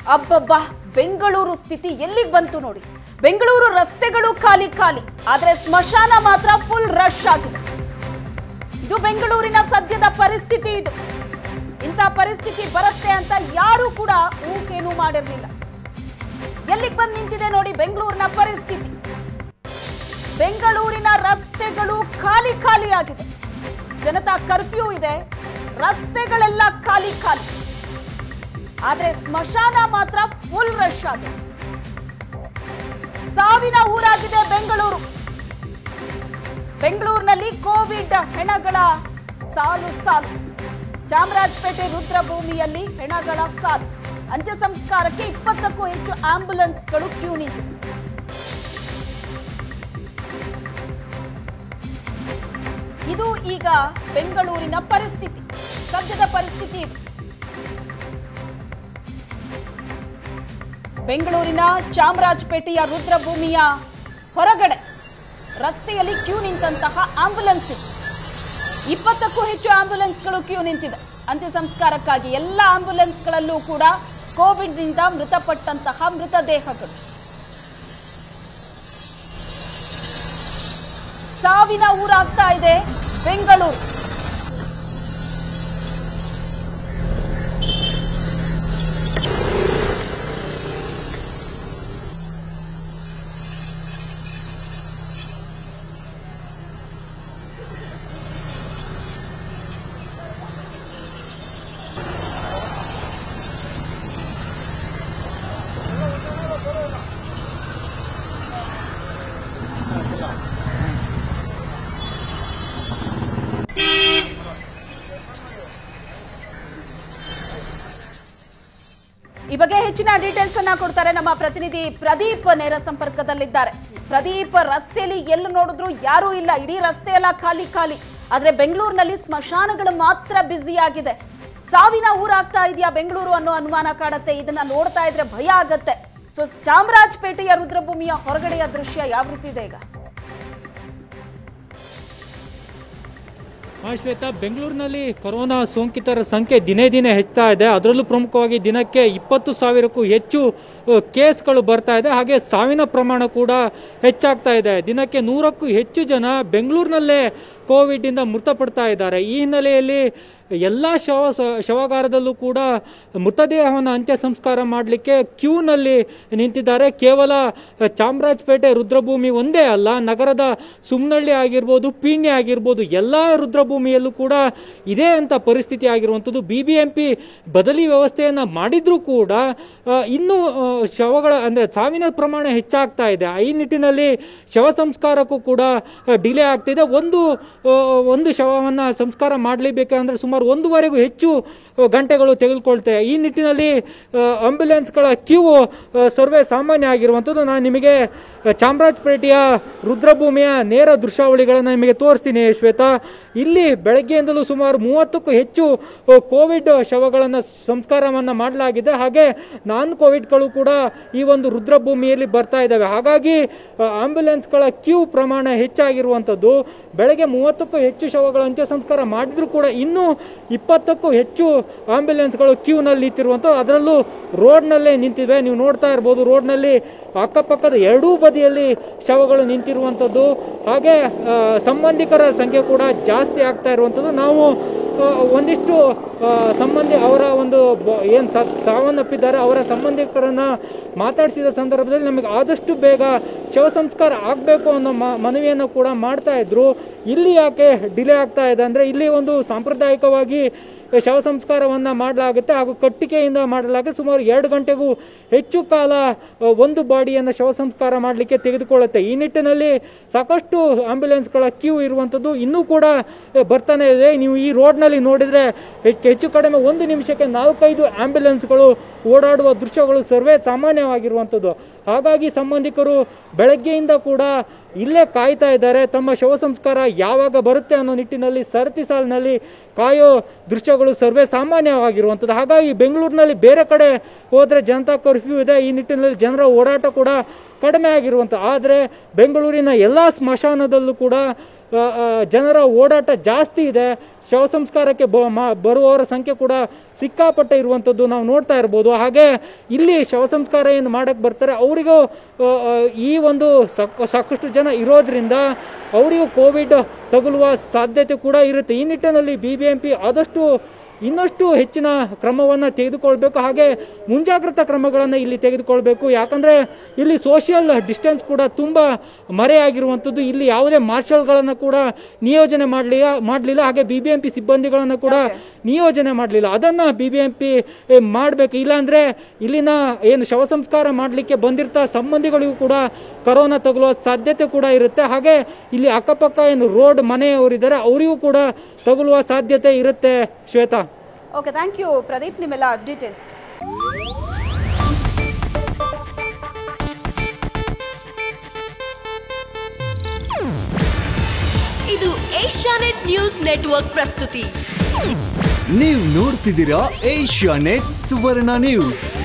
ಅಬ್ಬಬ್ಬಾ ಬೆಂಗಳೂರು ಸ್ಥಿತಿ ಎಲ್ಲಿಗೆ ಬಂತು ನೋಡಿ ಬೆಂಗಳೂರು ರಸ್ತೆಗಳು ಖಾಲಿ ಖಾಲಿ ಆದ್ರೆ ಸ್ಮಶಾನ ಮಾತ್ರ ಫುಲ್ ರಶ್ ಆಗಿದೆ ಇದು ಬೆಂಗಳೂರಿನ ಸದ್ಯದ ಪರಿಸ್ಥಿತಿ ಇದು ಇಂಥ ಪರಿಸ್ಥಿತಿ ಬರುತ್ತೆ ಅಂತ ಯಾರು ಕೂಡ ಊಹೆನೂ ಮಾಡಿರಲಿಲ್ಲ ಎಲ್ಲಿಗೆ ಬಂದು ನಿಂತಿದೆ ನೋಡಿ ಬೆಂಗಳೂರಿನ ಪರಿಸ್ಥಿತಿ ಬೆಂಗಳೂರಿನ ರಸ್ತೆಗಳು ಖಾಲಿ ಖಾಲಿ ಆಗಿದೆ ಜನತಾ ಕರ್ಫ್ಯೂ ಇದೆ ರಸ್ತೆಗಳೆಲ್ಲ ಖಾಲಿ ಖಾಲಿ ಆದ್ರೆ ಸ್ಮಶಾನ ಮಾತ್ರ ಫುಲ್ ರಶ್ ಆಗಿದೆ ಸಾವಿನ ಊರಾಗಿದೆ ಬೆಂಗಳೂರು ಬೆಂಗಳೂರಿನಲ್ಲಿ ಕೋವಿಡ್ ಹೆಣಗಳ ಸಾಲು ಸಾಲು ಚಾಮರಾಜಪೇಟೆ ರುದ್ರಭೂಮಿಯಲ್ಲಿ ಹೆಣಗಳ ಸಾಲು ಅಂತ್ಯ ಸಂಸ್ಕಾರಕ್ಕೆ ಇಪ್ಪತ್ತಕ್ಕೂ ಹೆಚ್ಚು ಆಂಬ್ಯುಲೆನ್ಸ್ಗಳು ಕ್ಯೂ ನಿಂತಿದೆ ಇದು ಈಗ ಬೆಂಗಳೂರಿನ ಪರಿಸ್ಥಿತಿ ಸದ್ಯದ ಪರಿಸ್ಥಿತಿ ಇದು ಬೆಂಗಳೂರಿನ ಚಾಮರಾಜಪೇಟೆಯ ರುದ್ರಭೂಮಿಯ ಹೊರಗಡೆ ರಸ್ತೆಯಲ್ಲಿ ಕ್ಯೂ ನಿಂತಹ ಆಂಬ್ಯುಲೆನ್ಸ್ ಇದೆ ಇಪ್ಪತ್ತಕ್ಕೂ ಹೆಚ್ಚು ಆಂಬ್ಯುಲೆನ್ಸ್ಗಳು ಕ್ಯೂ ನಿಂತಿದೆ ಅಂತ್ಯ ಸಂಸ್ಕಾರಕ್ಕಾಗಿ ಎಲ್ಲ ಆಂಬ್ಯುಲೆನ್ಸ್ಗಳಲ್ಲೂ ಕೂಡ ಕೋವಿಡ್ನಿಂದ ಮೃತಪಟ್ಟಂತಹ ಮೃತದೇಹಗಳು ಸಾವಿನ ಊರಾಗ್ತಾ ಇದೆ ಬೆಂಗಳೂರು ಈ ಬಗ್ಗೆ ಹೆಚ್ಚಿನ ಡೀಟೇಲ್ಸ್ ಅನ್ನ ಕೊಡ್ತಾರೆ ನಮ್ಮ ಪ್ರತಿನಿಧಿ ಪ್ರದೀಪ್ ನೇರ ಸಂಪರ್ಕದಲ್ಲಿದ್ದಾರೆ ಪ್ರದೀಪ್ ರಸ್ತೆಯಲ್ಲಿ ಎಲ್ಲಿ ನೋಡಿದ್ರು ಯಾರೂ ಇಲ್ಲ ಇಡೀ ರಸ್ತೆ ಎಲ್ಲ ಖಾಲಿ ಖಾಲಿ ಆದ್ರೆ ಬೆಂಗಳೂರಿನಲ್ಲಿ ಸ್ಮಶಾನಗಳು ಮಾತ್ರ ಬ್ಯುಸಿ ಆಗಿದೆ ಸಾವಿನ ಊರಾಗ್ತಾ ಇದೆಯಾ ಬೆಂಗಳೂರು ಅನ್ನೋ ಅನುಮಾನ ಕಾಡತ್ತೆ ಇದನ್ನ ನೋಡ್ತಾ ಇದ್ರೆ ಭಯ ಆಗತ್ತೆ ಸೊ ಚಾಮರಾಜಪೇಟೆಯ ರುದ್ರಭೂಮಿಯ ಹೊರಗಡೆಯ ದೃಶ್ಯ ಯಾವ ರೀತಿ ಇದೆ ಈಗ ಹಾ ಶ್ವೇತಾ ಬೆಂಗಳೂರಿನಲ್ಲಿ ಕೊರೋನಾ ಸೋಂಕಿತರ ಸಂಖ್ಯೆ ದಿನೇ ದಿನೇ ಹೆಚ್ಚುತ್ತಾ ಇದೆ ಅದರಲ್ಲೂ ಪ್ರಮುಖವಾಗಿ ದಿನಕ್ಕೆ ಇಪ್ಪತ್ತು ಸಾವಿರಕ್ಕೂ ಹೆಚ್ಚು ಅ, ಕೇಸ್ಗಳು ಬರ್ತಾ ಇದೆ ಹಾಗೆ ಸಾವಿನ ಪ್ರಮಾಣ ಕೂಡ ಹೆಚ್ಚಾಗ್ತಾ ಇದೆ ದಿನಕ್ಕೆ ನೂರಕ್ಕೂ ಹೆಚ್ಚು ಜನ ಬೆಂಗಳೂರಿನಲ್ಲೇ ಕೋವಿಡ್ನಿಂದ ಮೃತಪಡ್ತಾ ಇದ್ದಾರೆ ಈ ಹಿನ್ನೆಲೆಯಲ್ಲಿ ಎಲ್ಲ ಶವ ಸ- ಶವಾಗಾರದಲ್ಲೂ ಕೂಡ ಮೃತದೇಹವನ್ನು ಅಂತ್ಯ ಸಂಸ್ಕಾರ ಮಾಡಲಿಕ್ಕೆ ಕ್ಯೂನಲ್ಲಿ ನಿಂತಿದ್ದಾರೆ ಕೇವಲ ಚಾಮರಾಜಪೇಟೆ ರುದ್ರಭೂಮಿ ಒಂದೇ ಅಲ್ಲ ನಗರದ ಸುಮ್ನಳ್ಳಿ ಆಗಿರ್ಬೋದು ಪೀಣ್ಯ ಆಗಿರ್ಬೋದು ಎಲ್ಲ ರುದ್ರಭೂಮಿಯಲ್ಲೂ ಕೂಡ ಇದೇ ಅಂತ ಪರಿಸ್ಥಿತಿ ಆಗಿರುವಂಥದ್ದು ಬಿ ಬಿ ಎಂ ಪಿ ಬದಲಿ ವ್ಯವಸ್ಥೆಯನ್ನು ಮಾಡಿದ್ರೂ ಕೂಡ ಆ, ಇನ್ನೂ ಆ, ಶವಗಳ ಅಂದರೆ ಸಾವಿನ ಪ್ರಮಾಣ ಹೆಚ್ಚಾಗ್ತಾ ಇದೆ ಈ ನಿಟ್ಟಿನಲ್ಲಿ ಶವ ಸಂಸ್ಕಾರಕ್ಕೂ ಕೂಡ ಡಿಲೇ ಆಗ್ತಿದೆ ಒಂದು ಆ, ಒಂದು ಶವವನ್ನು ಸಂಸ್ಕಾರ ಮಾಡಲೇಬೇಕಂದ್ರೆ ಸುಮಾರು ಒಂದೂವರೆಗೂ ಹೆಚ್ಚು ಆ, ಗಂಟೆಗಳು ತೆಗೆದುಕೊಳ್ತೇವೆ ಈ ನಿಟ್ಟಿನಲ್ಲಿ ಆಂಬ್ಯುಲೆನ್ಸ್ಗಳ ಕ್ಯೂ ಸರ್ವೇ ಸಾಮಾನ್ಯ ಆಗಿರುವಂಥದ್ದು ನಾನು ನಿಮಗೆ ಆ, ಚಾಮರಾಜಪೇಟೆಯ ರುದ್ರಭೂಮಿಯ ನೇರ ದೃಶ್ಯಾವಳಿಗಳನ್ನು ನಿಮಗೆ ತೋರಿಸ್ತೀನಿ ಶ್ವೇತಾ ಇಲ್ಲಿ ಬೆಳಗ್ಗೆಯಿಂದಲೂ ಸುಮಾರು ಮೂವತ್ತಕ್ಕೂ ಹೆಚ್ಚು ಆ, ಕೋವಿಡ್ ಶವಗಳನ್ನು ಸಂಸ್ಕಾರವನ್ನು ಮಾಡಲಾಗಿದೆ ಹಾಗೆ ನಾನ್ ಕೋವಿಡ್ಗಳು ಕೂಡ ಈ ಒಂದು ರುದ್ರಭೂಮಿಯಲ್ಲಿ ಬರ್ತಾ ಇದ್ದಾವೆ ಹಾಗಾಗಿ ಆ, ಆಂಬ್ಯುಲೆನ್ಸ್ಗಳ ಕ್ಯೂ ಪ್ರಮಾಣ ಹೆಚ್ಚಾಗಿರುವಂಥದ್ದು ಬೆಳಗ್ಗೆ ಮೂವತ್ತಕ್ಕೂ ಹೆಚ್ಚು ಶವಗಳ ಅಂತ್ಯ ಸಂಸ್ಕಾರ ಮಾಡಿದ್ರು ಕೂಡ ಇನ್ನೂ ಇಪ್ಪತ್ತಕ್ಕೂ ಹೆಚ್ಚು ಆಂಬ್ಯುಲೆನ್ಸ್ಗಳು ಕ್ಯೂನಲ್ಲಿ ನಿಂತಿರುವಂಥದ್ದು ಅದರಲ್ಲೂ ರೋಡ್ನಲ್ಲೇ ನಿಂತಿವೆ ನೀವು ನೋಡ್ತಾ ಇರ್ಬೋದು ರೋಡ್ನಲ್ಲಿ ಅಕ್ಕಪಕ್ಕದ ಎರಡೂ ಬದಿಯಲ್ಲಿ ಶವಗಳು ನಿಂತಿರುವಂಥದ್ದು ಹಾಗೆ ಆ, ಸಂಬಂಧಿಕರ ಸಂಖ್ಯೆ ಕೂಡ ಜಾಸ್ತಿ ಆಗ್ತಾ ಇರುವಂಥದ್ದು ನಾವು ಆ, ಒಂದಿಷ್ಟು ಆ, ಸಂಬಂಧಿ ಅವರ ಒಂದು ಏನು ಸಾವನ್ನಪ್ಪಿದ್ದಾರೆ ಅವರ ಸಂಬಂಧಿಕರನ್ನ ಮಾತಾಡಿಸಿದ ಸಂದರ್ಭದಲ್ಲಿ ನಮಗೆ ಆದಷ್ಟು ಬೇಗ ಶವ ಸಂಸ್ಕಾರ ಆಗಬೇಕು ಅನ್ನೋ ಮ- ಮನವಿಯನ್ನು ಕೂಡ ಮಾಡ್ತಾ ಇದ್ರು ಇಲ್ಲಿ ಯಾಕೆ ಡಿಲೇ ಆಗ್ತಾ ಇದೆ ಅಂದರೆ ಇಲ್ಲಿ ಒಂದು ಸಾಂಪ್ರದಾಯಿಕವಾಗಿ ಶವ ಸಂಸ್ಕಾರವನ್ನು ಮಾಡಲಾಗುತ್ತೆ ಹಾಗೂ ಕಟ್ಟಿಗೆಯಿಂದ ಮಾಡಲಾಗುತ್ತೆ ಸುಮಾರು ಎರಡು ಗಂಟೆಗೂ ಹೆಚ್ಚು ಕಾಲ ಆ, ಒಂದು ಬಾಡಿಯನ್ನು ಶವ ಸಂಸ್ಕಾರ ಮಾಡಲಿಕ್ಕೆ ತೆಗೆದುಕೊಳ್ಳುತ್ತೆ ಈ ನಿಟ್ಟಿನಲ್ಲಿ ಸಾಕಷ್ಟು ಆಂಬ್ಯುಲೆನ್ಸ್ಗಳ ಕ್ಯೂ ಇರುವಂಥದ್ದು ಇನ್ನೂ ಕೂಡ ಆ, ಬರ್ತಾನೆ ಇದೆ ನೀವು ಈ ರೋಡ್ನಲ್ಲಿ ನೋಡಿದರೆ ಹೆಚ್ಚು ಹೆಚ್ಚು ಕಡಿಮೆ ಒಂದು ನಿಮಿಷಕ್ಕೆ ನಾಲ್ಕೈದು ಆಂಬ್ಯುಲೆನ್ಸ್ಗಳು ಓಡಾಡುವ ದೃಶ್ಯಗಳು ಸರ್ವೇ ಸಾಮಾನ್ಯವಾಗಿರುವಂಥದ್ದು ಹಾಗಾಗಿ ಸಂಬಂಧಿಕರು ಬೆಳಗ್ಗೆಯಿಂದ ಕೂಡ ಇಲ್ಲೇ ಕಾಯ್ತಾ ಇದ್ದಾರೆ ತಮ್ಮ ಶವ ಸಂಸ್ಕಾರ ಯಾವಾಗ ಬರುತ್ತೆ ಅನ್ನೋ ನಿಟ್ಟಿನಲ್ಲಿ ಸರತಿ ಸಾಲಿನಲ್ಲಿ ಕಾಯೋ ದೃಶ್ಯಗಳು ಸರ್ವೇ ಸಾಮಾನ್ಯವಾಗಿರುವಂಥದ್ದು ಹಾಗಾಗಿ ಬೆಂಗಳೂರಿನಲ್ಲಿ ಬೇರೆ ಕಡೆ ಹೋದರೆ ಜನತಾ ಕರ್ಫ್ಯೂ ಇದೆ ಈ ನಿಟ್ಟಿನಲ್ಲಿ ಜನರ ಓಡಾಟ ಕೂಡ ಕಡಿಮೆ ಆಗಿರುವಂಥ ಆದರೆ ಬೆಂಗಳೂರಿನ ಎಲ್ಲ ಸ್ಮಶಾನದಲ್ಲೂ ಕೂಡ ಆ, ಆ, ಜನರ ಓಡಾಟ ಜಾಸ್ತಿ ಇದೆ ಶವ ಸಂಸ್ಕಾರಕ್ಕೆ ಬ- ಮ- ಬರುವವರ ಸಂಖ್ಯೆ ಕೂಡ ಸಿಕ್ಕಾಪಟ್ಟೆ ಇರುವಂಥದ್ದು ನಾವು ನೋಡ್ತಾ ಇರ್ಬೋದು ಹಾಗೆ ಇಲ್ಲಿ ಶವ ಸಂಸ್ಕಾರ ಏನು ಮಾಡಕ್ಕೆ ಬರ್ತಾರೆ ಅವರಿಗೂ ಆ, ಆ, ಈ ಒಂದು ಸಾಕ- ಸಾಕಷ್ಟು ಜನ ಇರೋದ್ರಿಂದ ಅವರಿಗೂ ಕೋವಿಡ್ ತಗುಲುವ ಸಾಧ್ಯತೆ ಕೂಡ ಇರುತ್ತೆ ಈ ನಿಟ್ಟಿನಲ್ಲಿ ಬಿ ಬಿ ಎಂ ಪಿ ಆದಷ್ಟು ಇನ್ನಷ್ಟು ಹೆಚ್ಚಿನ ಕ್ರಮವನ್ನು ತೆಗೆದುಕೊಳ್ಬೇಕು ಹಾಗೆ ಮುಂಜಾಗ್ರತಾ ಕ್ರಮಗಳನ್ನು ಇಲ್ಲಿ ತೆಗೆದುಕೊಳ್ಬೇಕು ಯಾಕಂದರೆ ಇಲ್ಲಿ ಸೋಷಿಯಲ್ ಡಿಸ್ಟೆನ್ಸ್ ಕೂಡ ತುಂಬ ಮರೆಯಾಗಿರುವಂಥದ್ದು ಇಲ್ಲಿ ಯಾವುದೇ ಮಾರ್ಷಲ್ಗಳನ್ನು ಕೂಡ ನಿಯೋಜನೆ ಮಾಡಲಿಲ್ಲ ಮಾಡಲಿಲ್ಲ ಹಾಗೆ ಬಿ ಬಿ ಎಂ ಪಿ ಸಿಬ್ಬಂದಿಗಳನ್ನು ಕೂಡ ನಿಯೋಜನೆ ಮಾಡಲಿಲ್ಲ ಅದನ್ನು ಬಿ ಬಿ ಎಂ ಪಿ ಮಾಡಬೇಕು ಇಲ್ಲಾಂದರೆ ಇಲ್ಲಿನ ಏನು ಶವ ಸಂಸ್ಕಾರ ಮಾಡಲಿಕ್ಕೆ ಬಂದಿರ್ತ ಸಂಬಂಧಿಗಳಿಗೂ ಕೂಡ ಕರೋನಾ ತಗುಲುವ ಸಾಧ್ಯತೆ ಕೂಡ ಇರುತ್ತೆ ಹಾಗೆ ಇಲ್ಲಿ ಅಕ್ಕಪಕ್ಕ ಏನು ರೋಡ್ ಮನೆಯವರಿದ್ದಾರೆ ಅವರಿಗೂ ಕೂಡ ತಗುಲುವ ಸಾಧ್ಯತೆ ಇರುತ್ತೆ Shweta okay thank you Pradeep ನಿಮ್ಮೆಲ್ಲ ಡೀಟೇಲ್ಸ್ ಇದು ಏಷ್ಯಾನೆಟ್ ನ್ಯೂಸ್ ನೆಟ್ವರ್ಕ್ ಪ್ರಸ್ತುತಿ ನೀವು ನೋಡ್ತಿದ್ದೀರಾ ಏಷ್ಯಾ ನೆಟ್ ಸುವರ್ಣ ನ್ಯೂಸ್